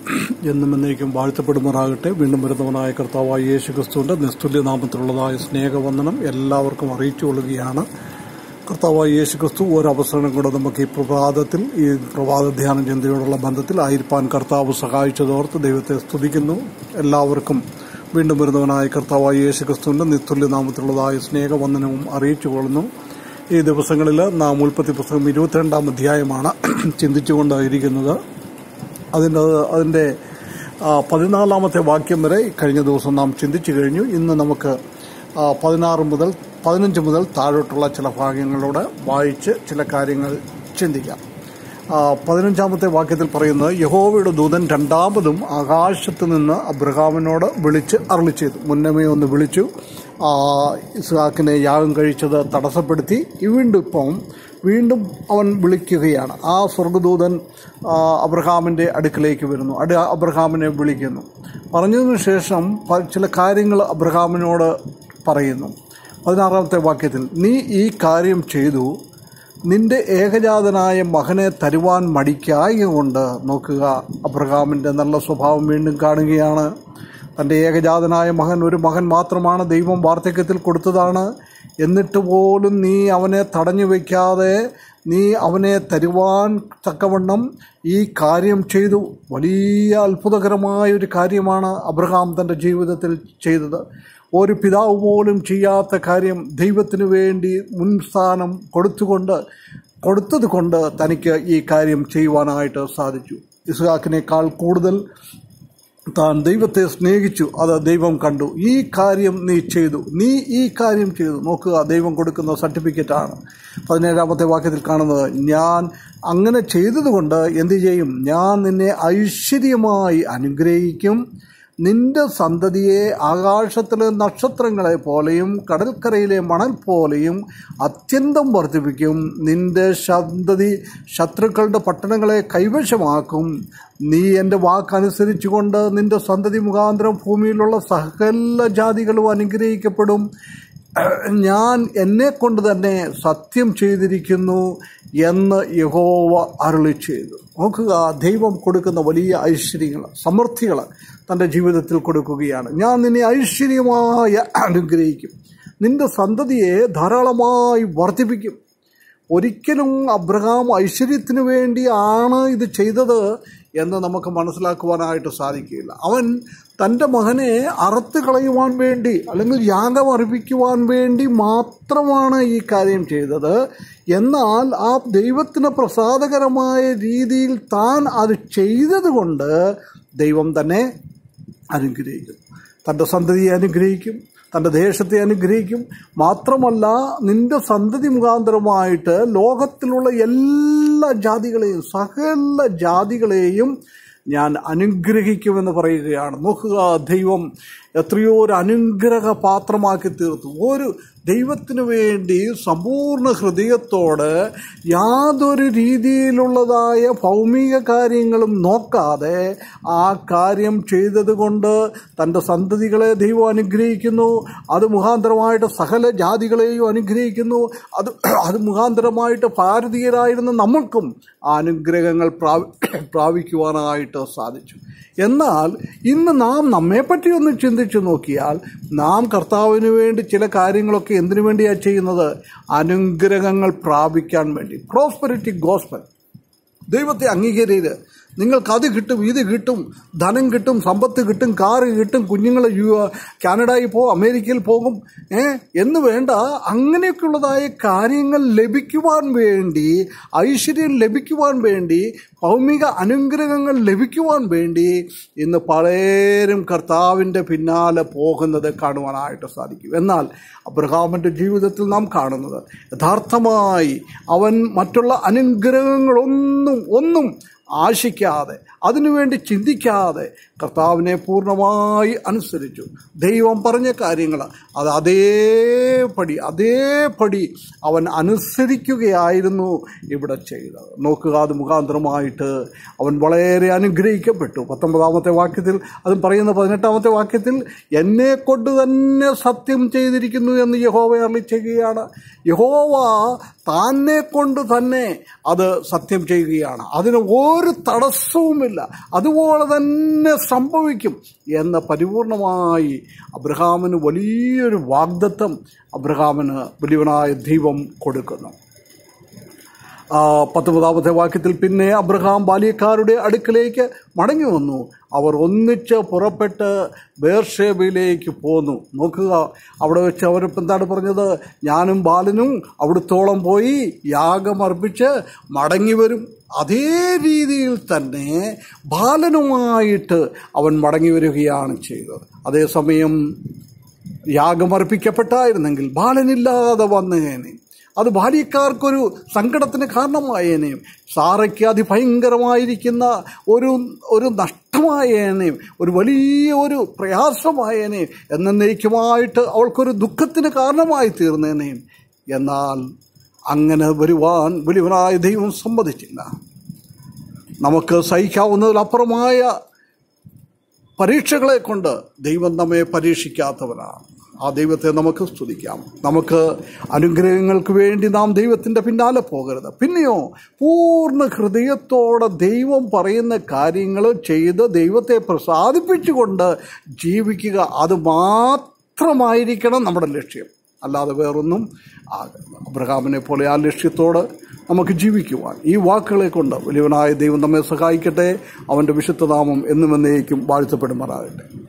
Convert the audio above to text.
എന്നും എന്നേക്കും വാഴ്ത്തപ്പെടുമാറാകട്ടെ വീണ്ടും വരുന്നവനായ കർത്താവായ യേശു ക്രിസ്തുവിന്റെ നിസ്തുല്യ നാമത്തിലുള്ളതായ സ്നേഹവന്ദനം എല്ലാവർക്കും അറിയിച്ചു കൊള്ളുകയാണ് കർത്താവായ യേശു ക്രിസ്തു ഒരവസരം കൂടെ നമുക്ക് ഈ പ്രഭാതത്തിൽ ഈ പ്രഭാത ധ്യാന ചിന്തയോടുള്ള ബന്ധത്തിൽ ആയിരിക്കാൻ കർത്താവ് സഹായിച്ചതോർത്ത് ദൈവത്തെ സ്തുതിക്കുന്നു എല്ലാവർക്കും വീണ്ടും വരുന്നവനായ കർത്താവായ യേശു ക്രിസ്തുവിന്റെ നിസ്തുല്യ നാമത്തിലുള്ളതായ സ്നേഹവന്ദനവും അറിയിച്ചു കൊള്ളുന്നു ഈ ദിവസങ്ങളിൽ നാം ഉൽപ്പത്തി പുസ്തകം ഇരുപത്തിരണ്ടാം അധ്യായമാണ് ചിന്തിച്ചുകൊണ്ടായിരിക്കുന്നത് അതിൻ്റെ അതിൻ്റെ ആ, പതിനാലാമത്തെ വാക്യം വരെ കഴിഞ്ഞ ദിവസം നാം ചിന്തിച്ചു കഴിഞ്ഞു ഇന്ന് നമുക്ക് ആ, പതിനാറ് മുതൽ പതിനഞ്ച് മുതൽ താഴോട്ടുള്ള ചില ഭാഗങ്ങളോട് വായിച്ച് ചില കാര്യങ്ങൾ ചിന്തിക്കാം ആ, പതിനഞ്ചാമത്തെ വാക്യത്തിൽ പറയുന്നത് യഹോവയുടെ ദൂതൻ രണ്ടാമതും ആകാശത്ത് നിന്ന് അബ്രഹാമിനോട് വിളിച്ച് അരുളി ചെയ്തു മുന്നമേ ഒന്ന് വിളിച്ചു ആ, ഇസ്ഹാക്കിനെ യാഗം കഴിച്ചത് തടസ്സപ്പെടുത്തി വീണ്ടും ഇപ്പം വീണ്ടും അവൻ വിളിക്കുകയാണ് ആ സ്വർഗദൂതൻ ആ, അബ്രഹാമിന്റെ അടുക്കിലേക്ക് വരുന്നു അട് അബ്രഹാമിനെ വിളിക്കുന്നു പറഞ്ഞതിനു ശേഷം പ- ചില കാര്യങ്ങൾ അബ്രഹാമിനോട് പറയുന്നു പതിനാറാമത്തെ വാക്യത്തിൽ നീ ഈ കാര്യം ചെയ്തു നിന്റെ ഏകജാതനായ മകനെ തരുവാൻ മടിക്കായ കൊണ്ട് നോക്കുക അബ്രഹാമിന്റെ നല്ല സ്വഭാവം വീണ്ടും കാണുകയാണ് തന്റെ ഏകജാതനായ മകൻ ഒരു മകൻ മാത്രമാണ് ദൈവം വാർദ്ധക്യത്തിൽ കൊടുത്തതാണ് എന്നിട്ട് പോലും നീ അവനെ തടഞ്ഞു വയ്ക്കാതെ നീ അവനെ തരുവാൻ തക്കവണ്ണം ഈ കാര്യം ചെയ്തു വലിയ അത്ഭുതകരമായ ഒരു കാര്യമാണ് അബ്രഹാം തൻ്റെ ജീവിതത്തിൽ ചെയ്തത് ഒരു പിതാവ് പോലും ചെയ്യാത്ത കാര്യം ദൈവത്തിനു വേണ്ടി മുൻസ്ഥാനം കൊടുത്തുകൊണ്ട് കൊടുത്തത് കൊണ്ട് തനിക്ക് ഈ കാര്യം ചെയ്യുവാനായിട്ട് സാധിച്ചു ഇസ്ഹാക്കിനേക്കാൾ കൂടുതൽ താൻ ദൈവത്തെ സ്നേഹിച്ചു അത് ദൈവം കണ്ടു ഈ കാര്യം നീ ചെയ്തു നീ ഈ കാര്യം ചെയ്തു നോക്കുക ദൈവം കൊടുക്കുന്ന സർട്ടിഫിക്കറ്റാണ് പതിനേഴാമത്തെ വാക്യത്തിൽ കാണുന്നത് ഞാൻ അങ്ങനെ ചെയ്തതുകൊണ്ട് എന്തു ചെയ്യും ഞാൻ നിന്നെ ഐശ്വര്യമായി അനുഗ്രഹിക്കും നിന്റെ സന്തതിയെ ആകാശത്തിലെ നക്ഷത്രങ്ങളെ പോലെയും കടൽക്കരയിലെ മണൽ പോലെയും അത്യന്തം വർദ്ധിപ്പിക്കും നിന്റെ സന്തതി ശത്രുക്കളുടെ പട്ടണങ്ങളെ കൈവശമാക്കും നീ എൻ്റെ വാക്കനുസരിച്ചുകൊണ്ട് നിന്റെ സന്തതി മുഖാന്തരം ഭൂമിയിലുള്ള സകല ജാതികളും അനുഗ്രഹിക്കപ്പെടും ഞാൻ എന്നെ കൊണ്ട് തന്നെ സത്യം ചെയ്തിരിക്കുന്നു എന്ന് യഹോവ അരുളി ചെയ്തു നോക്കുക ദൈവം കൊടുക്കുന്ന വലിയ ഐശ്വര്യങ്ങൾ സമൃദ്ധികൾ തൻ്റെ ജീവിതത്തിൽ കൊടുക്കുകയാണ് ഞാൻ നിന്നെ ഐശ്വര്യമായി അനുഗ്രഹിക്കും നിന്റെ സന്തതിയെ ധാരാളമായി വർദ്ധിപ്പിക്കും ഒരിക്കലും അബ്രഹാം ഐശ്വര്യത്തിന് വേണ്ടിയാണ് ഇത് ചെയ്തത് എന്ന് നമുക്ക് മനസ്സിലാക്കുവാനായിട്ട് സാധിക്കില്ല അവൻ തൻ്റെ മകനെ അറുത്ത് കളയുവാൻ വേണ്ടി അല്ലെങ്കിൽ യാഗം അർപ്പിക്കുവാൻ വേണ്ടി മാത്രമാണ് ഈ കാര്യം ചെയ്തത് എന്നാൽ ആ ദൈവത്തിന് പ്രസാദകരമായ രീതിയിൽ താൻ അത് ചെയ്തതുകൊണ്ട് ദൈവം തന്നെ അനുഗ്രഹിക്കും തൻ്റെ സന്തതിയെ അനുഗ്രഹിക്കും തൻ്റെ ദേശത്തെ അനുഗ്രഹിക്കും മാത്രമല്ല നിന്റെ സന്തതി മുഖാന്തരമായിട്ട് ലോകത്തിലുള്ള എല്ലാ ജാതികളെയും സകല ജാതികളെയും ഞാൻ അനുഗ്രഹിക്കുമെന്ന് പറയുകയാണ് നോക്കുക ദൈവം എത്രയോ ഒരു അനുഗ്രഹ പാത്രമാക്കി തീർത്തു ഒരു ദൈവത്തിന് വേണ്ടി സമ്പൂർണ്ണ ഹൃദയത്തോട് യാതൊരു രീതിയിലുള്ളതായ ഭൗമിക കാര്യങ്ങളും നോക്കാതെ ആ കാര്യം ചെയ്തതുകൊണ്ട് തൻ്റെ സന്തതികളെ ദൈവം അനുഗ്രഹിക്കുന്നു അത് മുഖാന്തരമായിട്ട് സകല ജാതികളെയും അനുഗ്രഹിക്കുന്നു അത് അത് മുഖാന്തരമായിട്ട് ഭാരതീയരായിരുന്ന നമ്മൾക്കും ആ അനുഗ്രഹങ്ങൾ പ്രാപി പ്രാപിക്കുവാനായിട്ട് സാധിച്ചു എന്നാൽ ഇന്ന് നാം നമ്മെപ്പറ്റി ഒന്ന് ചിന്തിച്ചു നോക്കിയാൽ നാം കർത്താവിന് വേണ്ടി ചില കാര്യങ്ങളൊക്കെ എന്തിനു വേണ്ടിയാണ് ചെയ്യുന്നത് അനുഗ്രഹങ്ങൾ പ്രാപിക്കാൻ വേണ്ടി പ്രോസ്പെരിറ്റി ഗോസ്പൽ ദൈവത്തെ അംഗീകരിയത് നിങ്ങൾക്ക് അത് കിട്ടും ഇത് കിട്ടും ധനം കിട്ടും സമ്പത്ത് കിട്ടും കാറ് കിട്ടും കുഞ്ഞുങ്ങൾ യു കാനഡയിൽ പോകും അമേരിക്കയിൽ പോകും ഏ എന്ന് വേണ്ട അങ്ങനെയൊക്കെയുള്ളതായ കാര്യങ്ങൾ ലഭിക്കുവാൻ വേണ്ടി ഐശ്വര്യം ലഭിക്കുവാൻ വേണ്ടി ഭൗമിക അനുഗ്രഹങ്ങൾ ലഭിക്കുവാൻ വേണ്ടി ഇന്ന് പലരും കർത്താവിൻ്റെ പിന്നാലെ പോകുന്നത് കാണുവാനായിട്ട് സാധിക്കും എന്നാൽ അബ്രഹാമിൻ്റെ ജീവിതത്തിൽ നാം കാണുന്നത് യഥാർത്ഥമായി അവൻ മറ്റുള്ള അനുഗ്രഹങ്ങളൊന്നും ഒന്നും ആശിക്കാതെ അതിനുവേണ്ടി ചിന്തിക്കാതെ കർത്താവിനെ പൂർണ്ണമായി അനുസരിച്ചു ദൈവം പറഞ്ഞ കാര്യങ്ങൾ അത് അതേപടി അതേപടി അവൻ അനുസരിക്കുകയായിരുന്നു ഇവിടെ ചെയ്തത് നോക്കുക അത് മുഖാന്തരമായിട്ട് അവൻ വളരെ അനുഗ്രഹിക്കപ്പെട്ടു പത്തൊമ്പതാമത്തെ വാക്യത്തിൽ അതും പറയുന്ന പതിനെട്ടാമത്തെ വാക്യത്തിൽ എന്നെ കൊണ്ട് തന്നെ സത്യം ചെയ്തിരിക്കുന്നു എന്ന് യഹോവ അരളി ചെയ്യുകയാണ് യഹോവ തന്നെ കൊണ്ട് തന്നെ അത് സത്യം ചെയ്യുകയാണ് അതിന് ഒരു തടസ്സവുമില്ല സംഭവിക്കുകയില്ല അതുപോലെ തന്നെ സംഭവിക്കും എന്ന പരിപൂർണമായി അബ്രഹാമിന് വലിയൊരു വാഗ്ദത്തം അബ്രഹാമിന് വലിയവനായ ദൈവം കൊടുക്കുന്നു ആ, പത്തൊമ്പതാമത്തെ വാക്യത്തിൽ പിന്നെ അബ്രഹാം ബാല്യക്കാരുടെ അടുക്കലേക്ക് മടങ്ങി വന്നു അവർ ഒന്നിച്ച് പുറപ്പെട്ട് ബേർഷേബയിലേക്ക് പോന്നു നോക്കുക അവിടെ വെച്ച് അവർ എന്താണ് പറഞ്ഞത് ഞാനും ബാലനും അവിടുത്തോളം പോയി യാഗമർപ്പിച്ച് മടങ്ങി വരും അതേ രീതിയിൽ തന്നെ ബാലനുമായിട്ട് അവൻ മടങ്ങി വരികയാണ് ചെയ്തത് അതേസമയം യാഗമർപ്പിക്കപ്പെട്ടായിരുന്നെങ്കിൽ ബാലനില്ലാതെ വന്നേനെ അത് ബാല്യക്കാർക്കൊരു സങ്കടത്തിന് കാരണമായേനെയും സാറയ്ക്ക് അതിഭയങ്കരമായിരിക്കുന്ന ഒരു ഒരു നഷ്ടമായേനെയും ഒരു വലിയ ഒരു പ്രയാസമായേനെയും എന്നേക്കുമായിട്ട് അവൾക്കൊരു ദുഃഖത്തിന് കാരണമായി തീർന്നേനെയും എന്നാൽ അങ്ങനെ വരുവാൻ വലിയവനായ ദൈവം സമ്മതിച്ചില്ല നമുക്ക് സഹിക്കാവുന്നതിലപ്പുറമായ പരീക്ഷകളെ കൊണ്ട് ദൈവം നമ്മെ പരീക്ഷിക്കാത്തവനാണ് ആ ദൈവത്തെ നമുക്ക് സ്തുതിക്കാം നമുക്ക് അനുഗ്രഹങ്ങൾക്ക് വേണ്ടി നാം ദൈവത്തിൻ്റെ പിന്നാലെ പോകരുത് പിന്നെയോ പൂർണ്ണ ഹൃദയത്തോടെ ദൈവം പറയുന്ന കാര്യങ്ങൾ ചെയ്ത് ദൈവത്തെ പ്രസാദിപ്പിച്ചുകൊണ്ട് ജീവിക്കുക അത് മാത്രമായിരിക്കണം നമ്മുടെ ലക്ഷ്യം അല്ലാതെ വേറൊന്നും ആകരുത് അബ്രഹാമിനെ പോലെ ആ ലക്ഷ്യത്തോട് നമുക്ക് ജീവിക്കുവാൻ ഈ വാക്കുകളെ കൊണ്ട് വലിയവനായ ദൈവം നമ്മെ സഹായിക്കട്ടെ അവൻ്റെ വിശുദ്ധനാമം എന്നും എന്നേക്കും വാഴ്ത്തപ്പെടുമാറാകട്ടെ